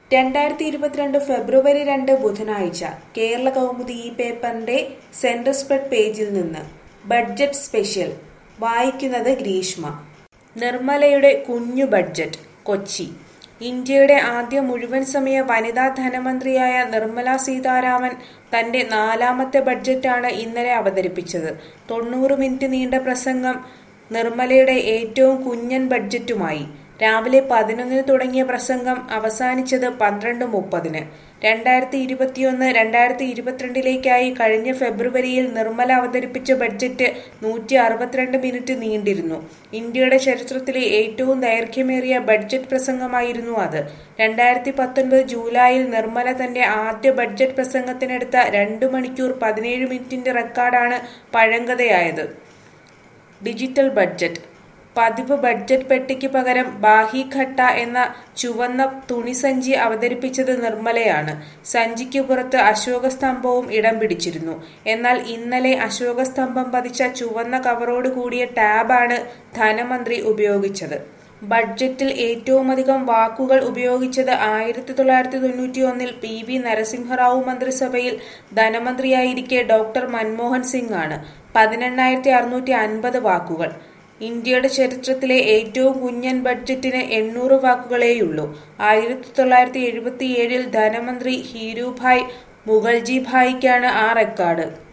രണ്ടായിരത്തി ഇരുപത്തിരണ്ട് ഫെബ്രുവരി രണ്ട് ബുധനാഴ്ച കേരള കൗമുദി ഈ പേപ്പറിന്റെ സെന്റർ സ്പ്രെഡ് പേജിൽ നിന്ന് ബഡ്ജറ്റ് സ്പെഷ്യൽ വായിക്കുന്നത് ഗ്രീഷ്മ നിർമ്മലയുടെ കുഞ്ഞു ബഡ്ജറ്റ് കൊച്ചി ഇന്ത്യയുടെ ആദ്യ മുഴുവൻ സമയ വനിതാ ധനമന്ത്രിയായ നിർമ്മല സീതാരാമൻ തന്റെ നാലാമത്തെ ബഡ്ജറ്റാണ് ഇന്നലെ അവതരിപ്പിച്ചത് തൊണ്ണൂറ് മിനിറ്റ് നീണ്ട പ്രസംഗം നിർമ്മലയുടെ ഏറ്റവും കുഞ്ഞൻ ബഡ്ജറ്റുമായി രാവിലെ പതിനൊന്നിന് തുടങ്ങിയ പ്രസംഗം അവസാനിച്ചത് പന്ത്രണ്ട് മുപ്പതിന് രണ്ടായിരത്തി ഇരുപത്തിയൊന്ന് രണ്ടായിരത്തി ഇരുപത്തിരണ്ടിലേക്കായി കഴിഞ്ഞ ഫെബ്രുവരിയിൽ നിർമ്മല അവതരിപ്പിച്ച ബഡ്ജറ്റ് നൂറ്റി അറുപത്തിരണ്ട് മിനിറ്റ് നീണ്ടിരുന്നു ഇന്ത്യയുടെ ചരിത്രത്തിലെ ഏറ്റവും ദൈർഘ്യമേറിയ ബഡ്ജറ്റ് പ്രസംഗമായിരുന്നു അത് രണ്ടായിരത്തി പത്തൊൻപത് ജൂലൈയിൽ നിർമ്മല തന്റെ ആദ്യ ബഡ്ജറ്റ് പ്രസംഗത്തിനെടുത്ത രണ്ടു മണിക്കൂർ പതിനേഴ് മിനിറ്റിന്റെ റെക്കോർഡാണ് പഴങ്കഥയായത് ഡിജിറ്റൽ ബഡ്ജറ്റ് പതിവ് ബഡ്ജറ്റ് പെട്ടിക്ക് പകരം ബാഹിഘട്ട എന്ന ചുവന്ന തുണിസഞ്ചി അവതരിപ്പിച്ചത് നിർമ്മലയാണ് സഞ്ചിക്ക് പുറത്ത് അശോകസ്തംഭവും ഇടം പിടിച്ചിരുന്നു എന്നാൽ ഇന്നലെ അശോകസ്തംഭം പതിച്ച ചുവന്ന കവറോട് കൂടിയ ടാബാണ് ധനമന്ത്രി ഉപയോഗിച്ചത് ബഡ്ജറ്റിൽ ഏറ്റവുമധികം വാക്കുകൾ ഉപയോഗിച്ചത് ആയിരത്തി തൊള്ളായിരത്തി തൊണ്ണൂറ്റി ഒന്നിൽ പി വി നരസിംഹറാവു മന്ത്രിസഭയിൽ ധനമന്ത്രിയായിരിക്കെ ഡോക്ടർ മൻമോഹൻ സിംഗ് ആണ് പതിനെണ്ണായിരത്തി അറുന്നൂറ്റി അൻപത് വാക്കുകൾ ഇന്ത്യയുടെ ചരിത്രത്തിലെ ഏറ്റവും കുഞ്ഞൻ ബഡ്ജറ്റിന് എണ്ണൂറ് വാക്കുകളേയുള്ളൂ ആയിരത്തി തൊള്ളായിരത്തി എഴുപത്തിയേഴിൽ ധനമന്ത്രി ഹീരുഭായ് മുഖർജി ഭായിക്കാണ് ആ റെക്കോർഡ്